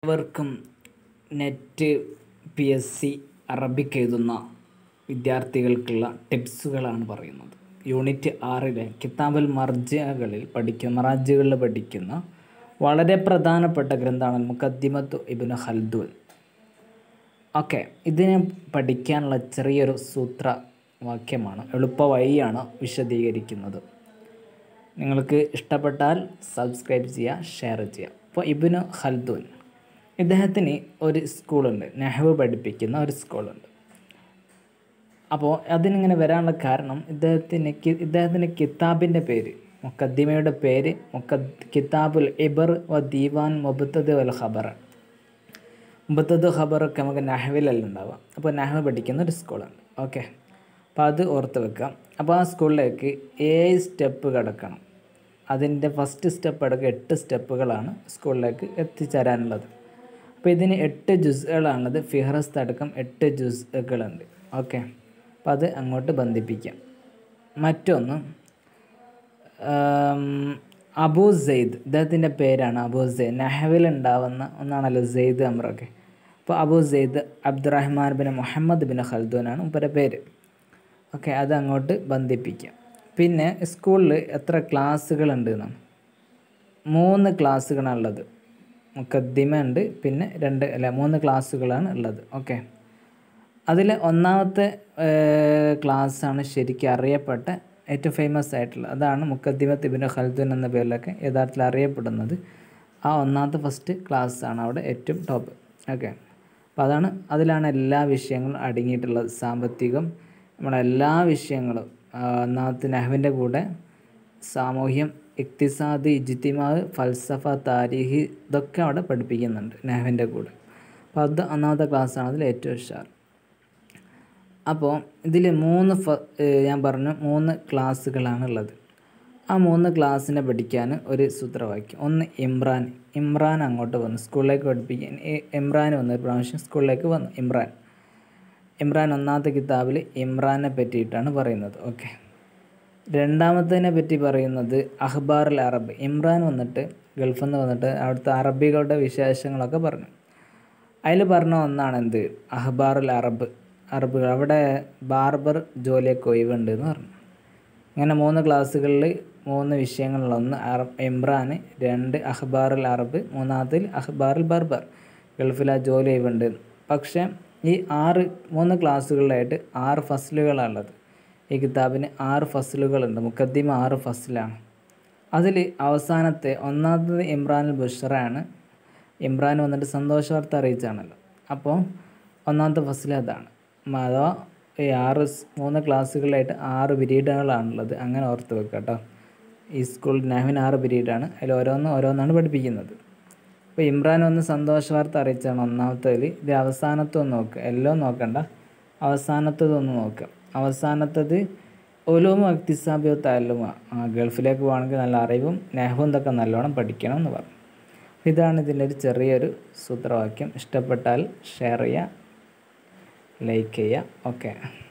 അവർക്കും NET P S C Arabic എഴുതുന്ന വിദ്യാർത്ഥികൾക്കുള്ള ടിപ്സുകളാണ് പറയുന്നത് യൂണിറ്റ് ആറിലെ കിതാബുൽ മർജകളിൽ പഠിക്കുന്ന മറാജുകളിൽ പഠിക്കുന്ന വളരെ പ്രധാനപ്പെട്ട ഗ്രന്ഥമാണ് മുഖദ്ദിമത്തു ഇബ്നു ഖൽദൂൻ ഓക്കെ ഇതിനെ പഠിക്കാനുള്ള ചെറിയൊരു സൂത്രവാക്യമാണ് എളുപ്പ വഴിയാണ് വിശദീകരിക്കുന്നത് നിങ്ങൾക്ക് ഇഷ്ടപ്പെട്ടാൽ സബ്സ്ക്രൈബ് ചെയ്യുക ഷെയർ ചെയ്യുക അപ്പോൾ ഇബിനു ഖൽദൂൻ ഇദ്ദേഹത്തിന് ഒരു സ്കൂളുണ്ട് നെഹ്വു പഠിപ്പിക്കുന്ന ഒരു സ്കൂളുണ്ട് അപ്പോൾ അതിനിങ്ങനെ വരാനുള്ള കാരണം ഇദ്ദേഹത്തിന് കി- ഇദ്ദേഹത്തിൻ്റെ കിതാബിൻ്റെ പേര് മുക്കദ്ദിമയുടെ പേര് മുക്ക കിതാബുൽ ഇബർ വ ദീവാൻ മുബത്തദ് വൽ ഖബർ മുബത്തദ് ഖബറൊക്കെ നമുക്ക് നഹ്വിലല്ല ഉണ്ടാവുക അപ്പോൾ നഹ്വ് പഠിക്കുന്ന ഒരു സ്കൂളുണ്ട് ഓക്കെ അപ്പോൾ അത് ഓർത്ത് വെക്കാം അപ്പോൾ ആ സ്കൂളിലേക്ക് ഏഴ് സ്റ്റെപ്പ് കിടക്കണം അതിൻ്റെ ഫസ്റ്റ് സ്റ്റെപ്പ് അടക്കം എട്ട് സ്റ്റെപ്പുകളാണ് സ്കൂളിലേക്ക് എത്തിച്ചേരാനുള്ളത് അപ്പോൾ ഇതിന് എട്ട് ജുസുകളാണുള്ളത് ഫിഹറസ്ത് അടക്കം എട്ട് ജുസുകളുണ്ട് ഓക്കെ അപ്പോൾ അത് അങ്ങോട്ട് ബന്ധിപ്പിക്കാം മറ്റൊന്ന് ആം, അബൂ സെയ്ദ് ഇദ്ദേഹത്തിൻ്റെ പേരാണ് അബൂ സെയ്ദ് നഹവിൽ ഉണ്ടാവുന്ന ഒന്നാണല്ലോ സെയ്ദ് അമ്രൊക്കെ അപ്പോൾ Abu Sayd Abdurrahman bin Muhammad bin ഖൽദൂനാണ് മുപ്പരെ പേര് ഓക്കെ അത് അങ്ങോട്ട് ബന്ധിപ്പിക്കാം പിന്നെ സ്കൂളിൽ എത്ര ക്ലാസ്സുകളുണ്ട് എന്നാണ് മൂന്ന് ക്ലാസ്സുകളാണുള്ളത് മുക്കദ്ദിമ ഉണ്ട് പിന്നെ രണ്ട് അല്ല മൂന്ന് ക്ലാസ്സുകളാണ് ഉള്ളത് ഓക്കെ അതിൽ ഒന്നാമത്തെ ക്ലാസ്സാണ് ശരിക്കും അറിയപ്പെട്ട ഏറ്റവും ഫേമസ് ആയിട്ടുള്ളത് അതാണ് മുക്കദ്ദിമത്ത് ഇബിന് ഖൽദുൻ എന്ന പേരിലൊക്കെ യഥാർത്ഥത്തിൽ അറിയപ്പെടുന്നത് ആ ഒന്നാമത്തെ ഫസ്റ്റ് ക്ലാസ്സാണ് അവിടെ ഏറ്റവും ടോപ്പ് ഓക്കെ അപ്പോൾ അതാണ് അതിലാണ് എല്ലാ വിഷയങ്ങളും അടങ്ങിയിട്ടുള്ളത് സാമ്പത്തികം നമ്മുടെ എല്ലാ വിഷയങ്ങളും ആ, ഒന്നാമത്തെ നെഹ്വിൻ്റെ കൂടെ സാമൂഹ്യം ഇക്തിസാദ് ഇജ്തിമാവ് ഫൽസഫ താരീഹ് ഇതൊക്കെ അവിടെ പഠിപ്പിക്കുന്നുണ്ട് നെഹ്വിൻ്റെ കൂടെ അപ്പോൾ അത് ഒന്നാമത്തെ ക്ലാസ്സാണ് അതിൽ ഏറ്റവും ഉഷാർ അപ്പോൾ ഇതിൽ മൂന്ന് ഫ ഏഹ് ഞാൻ പറഞ്ഞു മൂന്ന് ക്ലാസ്സുകളാണ് ഉള്ളത് ആ മൂന്ന് ക്ലാസ്സിനെ പഠിക്കാൻ ഒരു സൂത്രവാക്യം ഒന്ന് ഇമ്രാൻ ഇമ്രാൻ അങ്ങോട്ട് വന്നു സ്കൂളിലേക്ക് പഠിപ്പിക്കാൻ ഈ ഇമ്രാൻ വന്നു ഒരു പ്രാവശ്യം സ്കൂളിലേക്ക് വന്നു ഇമ്രാൻ ഇമ്രാൻ ഒന്നാമത്തെ കിതാബിൽ ഇമ്രാനെ പറ്റിയിട്ടാണ് പറയുന്നത് ഓക്കെ രണ്ടാമത്തതിനെ പറ്റി പറയുന്നത് അഖ്ബാറുൽ അറബ് ഇമ്രാൻ വന്നിട്ട് ഗൾഫിൽ നിന്ന് വന്നിട്ട് അവിടുത്തെ അറബികളുടെ വിശേഷങ്ങളൊക്കെ പറഞ്ഞു അതിൽ പറഞ്ഞ ഒന്നാണ് എന്ത് അഖ്ബാറുൽ അറബ് അറബുകൾ അവിടെ ബാർബർ ജോലിയൊക്കെ ഒഴിവുണ്ട് എന്ന് പറഞ്ഞു ഇങ്ങനെ മൂന്ന് ക്ലാസ്സുകളിൽ മൂന്ന് വിഷയങ്ങളുള്ള ഒന്ന് അറബ് ഇമ്രാൻ രണ്ട് അഖ്ബാറുൽ അറബ് മൂന്നാമത്തിൽ അഖ്ബാറുൽ ബർബർ ഗൾഫിൽ ആ ജോലി ഒഴിവുണ്ട് പക്ഷേ ഈ ആറ് മൂന്ന് ക്ലാസ്സുകളിലായിട്ട് ആറ് ഫസലുകളാണുള്ളത് ഈ കിതാബിന് ആറ് ഫസലുകളുണ്ട് മുക്കദ്ദിമ ആറ് ഫസലാണ് അതിൽ അവസാനത്തെ ഒന്നാമത്തത് ഇമ്രാനുൽ ബുഷറാണ് ഇമ്രാൻ വന്നിട്ട് സന്തോഷ വാർത്ത അറിയിച്ചാണല്ലോ അപ്പോൾ ഒന്നാമത്തെ ഫസൽ അതാണ് മ- അഥവാ ഈ ആറ് സ് മൂന്ന് ക്ലാസ്സുകളായിട്ട് ആറ് പിരീഡുകളാണുള്ളത് അങ്ങനെ ഓർത്ത് വെക്കുക കേട്ടോ ഈ സ്കൂൾ നഹ്വിന് ആറ് പിരീഡാണ് അതിൽ ഓരോന്നും ഓരോന്നാണ് പഠിപ്പിക്കുന്നത് അപ്പോൾ ഇമ്രാൻ ഒന്ന് സന്തോഷ വാർത്ത അറിയിച്ചാണ് ഒന്നാമത്തേതിൽ ഇത് അവസാനത്തൊന്ന് നോക്കുക എല്ലാം നോക്കണ്ട അവസാനത്തതൊന്ന് നോക്കുക അവസാനത്തത് ഒലുമ അക്തിസാബിയോ താലുമ ഗൾഫിലേക്ക് പോകണമെങ്കിൽ നല്ല അറിവും നെഹവും ഇതൊക്കെ നല്ലോണം പഠിക്കണം എന്ന് പറഞ്ഞു ഇതാണ് ഇതിൻ്റെ ഒരു ചെറിയൊരു സൂത്രവാക്യം ഇഷ്ടപ്പെട്ടാൽ ഷെയർ ചെയ്യുക ലൈക്ക് ചെയ്യുക ഓക്കെ